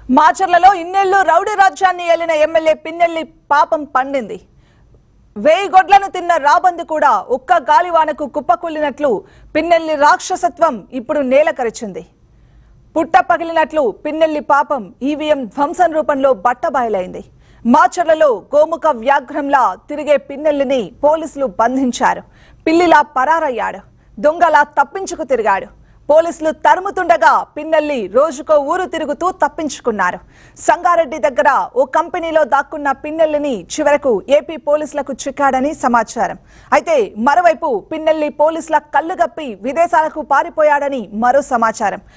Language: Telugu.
మాచర్లలో ఇన్నేళ్లు రౌడీ రాజ్యాన్ని ఏలిన ఎమ్మెల్యే పిన్నెల్లి పాపం పండింది వేయి గొడ్లను తిన్న రాబంది కూడా ఒక్క గాలివానకు కుప్పకూలినట్లు పిన్నెల్లి రాక్షసత్వం ఇప్పుడు నేలకరిచింది పుట్ట పగిలినట్లు పిన్నెల్లి పాపం ఈవీఎం ధ్వంసం రూపంలో బట్టబయలైంది మాచర్లలో గోముఖ వ్యాఘ్రంలా తిరిగే పిన్నెల్లిని పోలీసులు బంధించారు పిల్లిలా పరారయ్యాడు దొంగలా తప్పించుకు తిరిగాడు పోలీసులు తరుముతుండగా పిన్నెల్లి రోజుకో ఊరు తిరుగుతూ తప్పించుకున్నారు సంగారెడ్డి దగ్గర ఓ కంపెనీలో దాక్కున్న పిన్నెల్లిని చివరకు ఏపీ పోలీసులకు చిక్కాడని సమాచారం అయితే మరోవైపు పిన్నెల్లి పోలీసుల కళ్ళుగప్పి విదేశాలకు పారిపోయాడని మరో సమాచారం